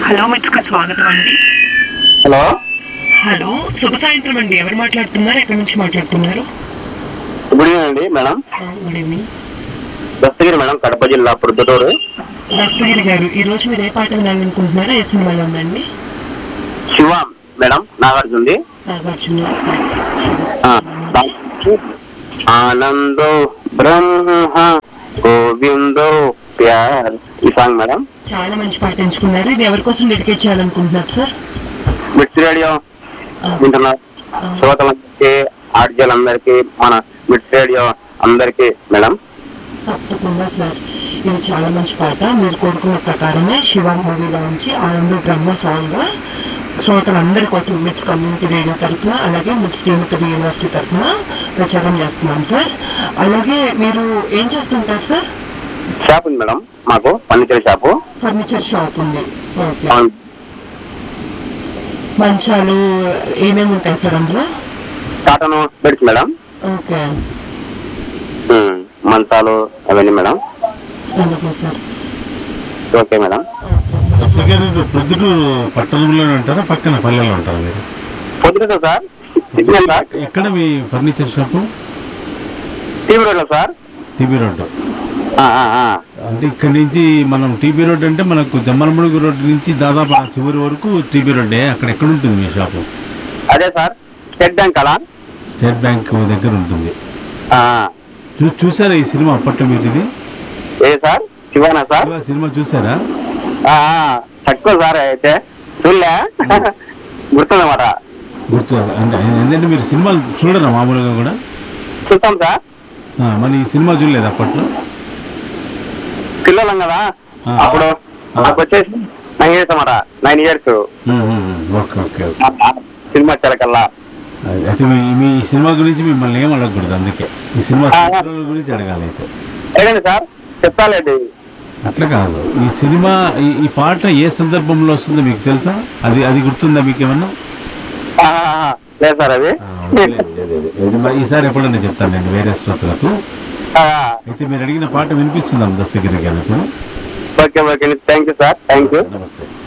Hello మిట్స్కి స్వాగతం అండి hello hello శుభ సాయంత్రం అండి ఎవరు మాట్లాడుతున్నారు ఎక్కడి నుంచి మాట్లాడుతున్నారు గుడ్ ఈవినింగ్ అండి madam good evening Dastagiri madam Kadapa జిల్లా ప్రొద్దుటూరు దస్తగిరి గారు ఈ రోజు మీరు ఏ పాట వినాలనుకుంటున్నారో ఏ సినిమాలో ఉందండి శివ మేడం నాగార్జుంది నాగార్జున ఆ, ఆనందో బ్రహ్మ గోవిందో ప్యార్ ఈ సాంగ్ మేడం చాలా మంచి పాట ఎంచుకున్నారు ఇది ఎవరి కోసం డెడికేట్ చేయాలనుకుంటున్నారు సార్ మిర్చి రేడియో వింటున్నారు శ్రోతలందరికీ ఆర్జీలందరికీ మన మిర్చి రేడియో అందరికీ మేడం తప్పకుండా సార్ ఇది చాలా మంచి పాట మీరు కోరుకున్న ప్రకారమే శివ మూవీలో నుంచి ఆనంద బ్రహ్మ సాంగ్ శ్రోతలందరి కోసం మిట్స్ కమ్యూనిటీ రేడియో తరఫున అలాగే మిట్స్ యూనిటీ యూనివర్సిటీ తరఫున ప్రచారం చేస్తున్నాం సార్ అలాగే మీరు ఏం చేస్తుంటారు సార్ షాప్ ఉంది మేడం మాకు ఫర్నిచర్ షాపు ఫర్నిచర్ షాప్ ఉంది ఓకే అవును. మంచాలు ఏమేమి ఉంటాయి సార్ అందులో cotton beds madam okay um, మంచాలు అవన్నీ మేడం అందుకే sir okay madam okay sir దగ్గర ప్రొద్దుటూరు పట్టణంలోనే ఉంటారా పక్కన పల్లెల్లో ఉంటారా మీరు పొద్దున సార్ సిగ్నల్ సార్ ఎక్కడ మీ ఫర్నిచర్ షాపు టీవీ రోడ్లో సార్ టీబీ రోడ్డు ఆ, ఆ, ఆ. అంటే ఇక్కడ నుంచి మనం టీబీ రోడ్ అంటే మనకు జమ్మలమడుగు రోడ్డు నుంచి దాదాపు ఆ చివరి వరకు టీబీ రోడ్డే అక్కడ ఎక్కడ ఉంటుంది మీ షాపు అదే సార్ స్టేట్ బ్యాంక్ అలా స్టేట్ బ్యాంక్ దగ్గర ఉంటుంది ఆ, చూ చూసారా ఈ సినిమా అప్పట్లో మీరు ఇది ఏ సార్ శివానా సార్ శివ సినిమా చూసారా ఆ, ఆ, తక్కువ సార్ అయితే చూడలే గుర్తుందన్నమాట గుర్తు అంటే ఏంటంటే మీరు సినిమాలు చూడరా మామూలుగా కూడా చూస్తాం సార్ ఆ, మరి ఈ సినిమా చూడలేదు అప్పట్లో పిల్లలం కదా ఆ. అప్పుడు ఆ. నాకు వచ్చేసి నైన్ ఇయర్స్ అన్నమాట nine years um, um, um. Okay okay okay cinema వచ్చాకల్లా అది- అయితే మీ మీ ఈ సినిమా గురించి మిమ్మల్ని ఏం అడగకూడదు అందుకే ఈ సినిమా ఆ. చిత్రాల గురించి అడగాలి అయితే ఏదండి సార్ చెప్తాలేదు అట్లా కాదు ఈ సినిమా ఈ ఈ పాట ఏ సందర్భంలో వస్తుందో మీకు తెలుసా అది అది గుర్తుందా మీకు ఏమన్నా ఆ, ఆ, ఆ. లేదు సార్ అది ఆ, లేదు, లేదు, లేదు. ఇది మరి ఈసారి ఎప్పుడన్నా చెప్తాను నేను వేరే శ్రోతలకు ఆ, అయితే మీరు అడిగిన పాట వినిపిస్తుందాం దస్తగిరి గారు ఇప్పుడు okay okay thank you sir thank you నమస్తే